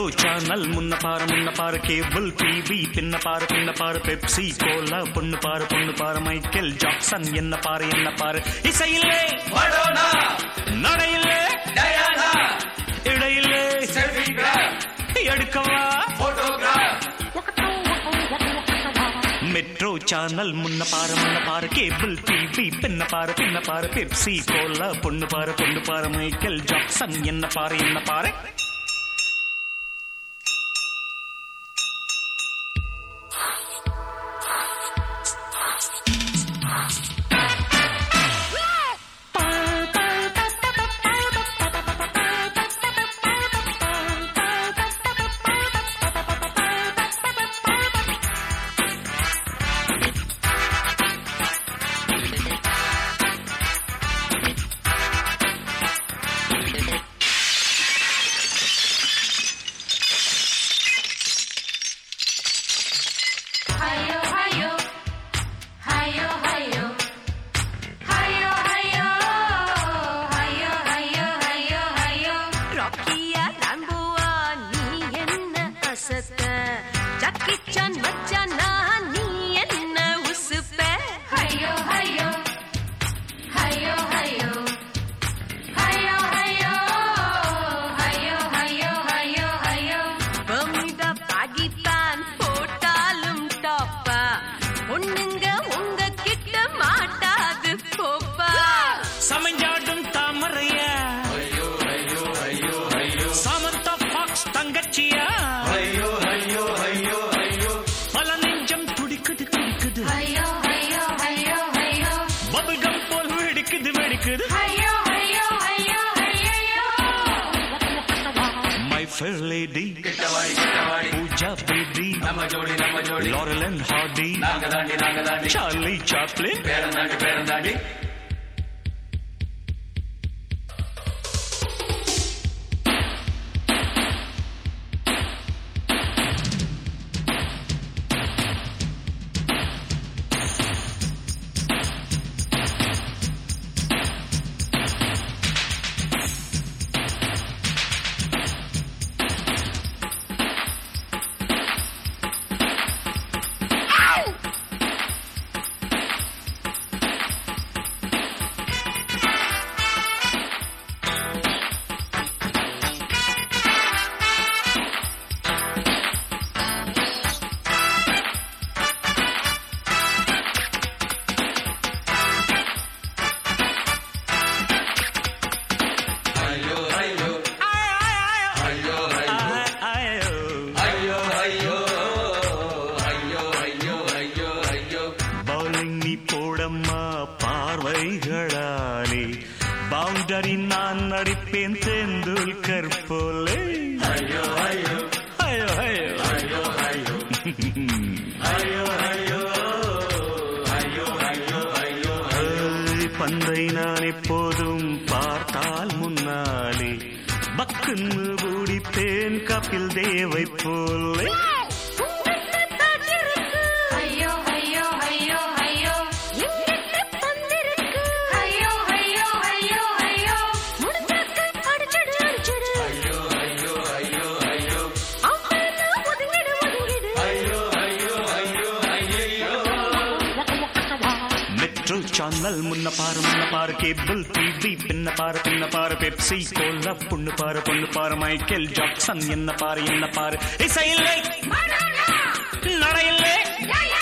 Metro channel முன்ன பாரு முன்ன பாரு கேபிள் டிவி பின்ன பாரு பின்ன பாரு பெப்சி கோலா பொண்ணு பாரு பொண்ணு பாரு மைக்கேல் ஜாக்சன் என்ன பாரு என்ன பாரு இசையிலே மடோனா நடையிலே டயானா இடையிலே செல்ஃபிகிராஃப் எடுக்கவா போட்டோகிராஃப் மெட்ரோ சேனல் முன்ன பாரு முன்ன பாரு கேபிள் டிவி பின்ன பாரு பின்ன பாரு பெப்சி கோலா பொண்ணு பாரு பொண்ணு பாரு மைக்கேல் ஜாக்சன் என்ன பாரு என்ன பாரு Hayo, hayo, hayo, hayo, hayo, hayo, hayo, hayo, hayo, hayo. ராக்கியா ராம்புவா நீ என்ன அசத்த ஜக்கி சான் மச்சானா நீ என்ன உசுப்ப Hayo, hayo, hayo, hayo, hayo, hayo, hayo, hayo, hayo, hayo. பமிதா பாகித்தான் போட்டாலும் டாப்பா பொண்ணுங்க உங்க கிட்ட மாட்டாது போப்பா சமஞ்சாடும் தாமரையா சமந்தா பாக்ஸ் தங்கச்சியா ஐயோ ஐயோ ஐயோ ஐயோ பல நெஞ்சம் துடிக்குது துடிக்குது Hayo, hayo, hayo, hayo. Bubble gum போல் வெடிக்குது வெடிக்குது Hayo, hayo, hayo, hayo. My fair lady கிட்டவாடி கிட்டவாடி பூஜா பேபி நம்ம ஜோடி நம்ம ஜோடி லாரல் அண்ட் ஹார்டி நாங்க தாண்டி நாங்க தாண்டி சார்லி சாப்ளின் பேரந்தாண்டி பேரந்தாண்டி ஐயோ ஐயோ ஐயோ ஐயோ ஐயோ ஐயோ ஐயோ ஐயோ ஐயோ ஐயோ பவுலிங் நீ போடம்மா பார்வைகளாலே பவுண்டரி நான் நடிப்பேன் தெந்துல்கர் போலே ஐயோ ஐயோ ஐயோ ஐயோ ஐயோ ஐயோ ஐயோ ஐயோ ஐயோ ஐயோ ஐயோ ஏய், பந்தை நான் எப்போதும் பார்த்தால் முன்னாலே பக்குன்னு கூடிப்பேன் கபில் தேவை போலே Hayo, hayo, hayo, hayo. எங்கிட்ட பந்திருக்கு Hayo, hayo, hayo, hayo. முடிஞ்சாக்க அடிச்சிடு அடிச்சிடு ஐயோ ஐயோ ஐயோ ஐயோ அம்மனா ஒதுங்கிடு ஒதுங்கிடு ஐயோ ஐயோ ஐயோ ஐயோ மெட்ரோ சேனல் முன்ன பாரு முன்ன பாரு கேபிள் டிவி பின்ன பாரு பின்ன பாரு பெப்சி கோலா பொண்ணு பாரு பொண்ணு பாரு மைக்கேல் ஜாக்சன் என்ன பாரு என்ன பாரு இசையில்லை Madonna! நடையில்லை Yeah,